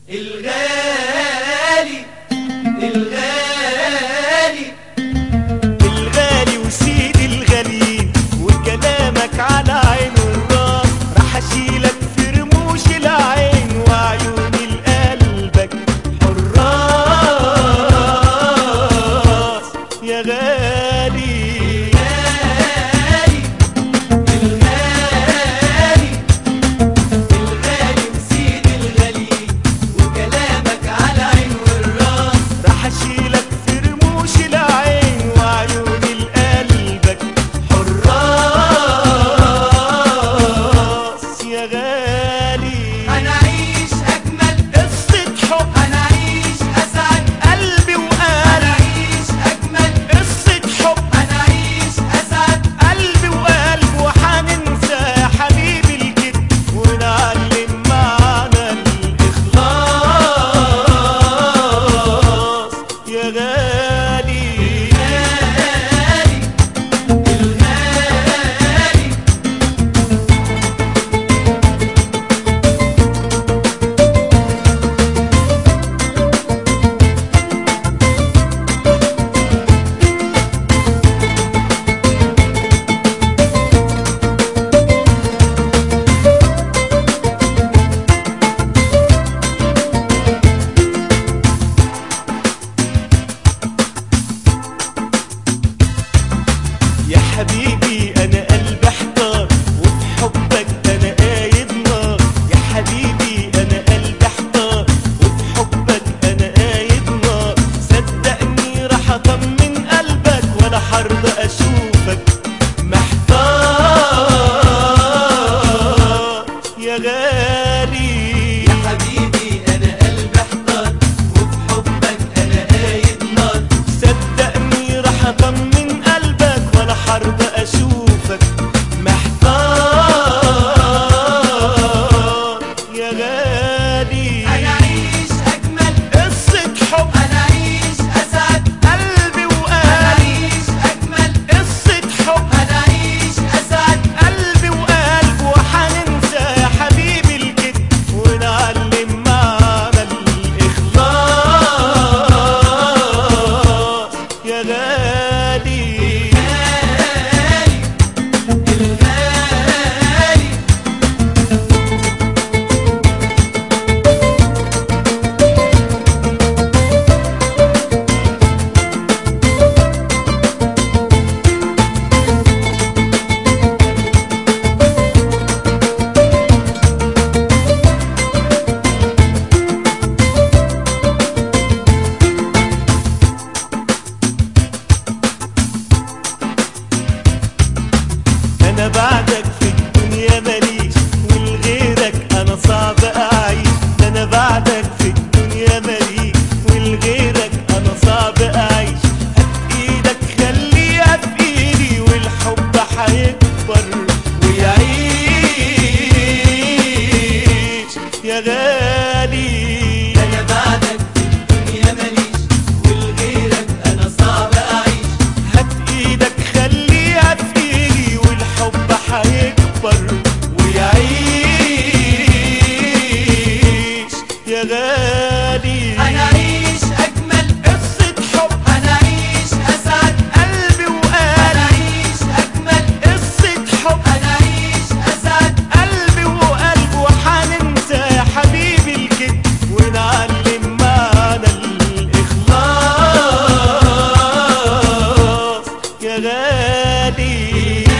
الغالي الغالي الغالي وسيد الغاليين وكلامك على عين الراس راح اشيلك في رموش العين وعيون قلبك حراس يا غالي الغالي الغالي الغالي وسيد الغالي وكلامك على عين والراس راح اشيلك في رموش العين وعيون قلبك حراس يا غالي هنعيش أجمل قصة حب هنعيش أسعد قلبي وقلبي هنعيش أجمل قصة حب هنعيش أسعد قلبي وقلب وحننسى يا حبيبي الجد ونعلم معنا الإخلاص يا غالي الغالي الغالي يا حبيبي أنا قلبي احتار وفي حبك أنا قايد نار يا حبيبي أنا قلبي احتار وفي حبك أنا قايد نار صدقني راح أطمن قلبك ولا حرضى أشوفك محتار يا غالي يا حبيبي أنا قلبي احتار وفي حبك أنا قايد نار صدقني راح اطمن قلبك ولا حرضى اشوفك محتار يا غالي هنعيش أجمل قصة حب هنعيش أسعد قلبي وقلبي هنعيش أجمل قصة حب هنعيش أسعد قلبي وقلب وحننسى يا حبيبي الجد ونعلم معنا الإخلاص يا غالي الغالي الغالي انا بعدك في الدنيا ماليش ولغيرك انا صعب اعيش ده انا بعدك في الدنيا ماليش ولغيرك انا صعب اعيش هات ايدك خليها في ايدي والحب هيكبر ويعيش يا غالي أنا بعدك في الدنيا ماليش ولغيرك أنا صعب أعيش هات ايدك خليها في ايدي والحب هيكبر ويعيش يا غالي هنعيش أجمل قصة حب هنعيش أسعد قلبي وقلبي هنعيش أجمل قصة حب هنعيش أسعد قلبي وقلب وحننسى يا حبيبي الجد ونعلم معنا الإخلاص يا غالي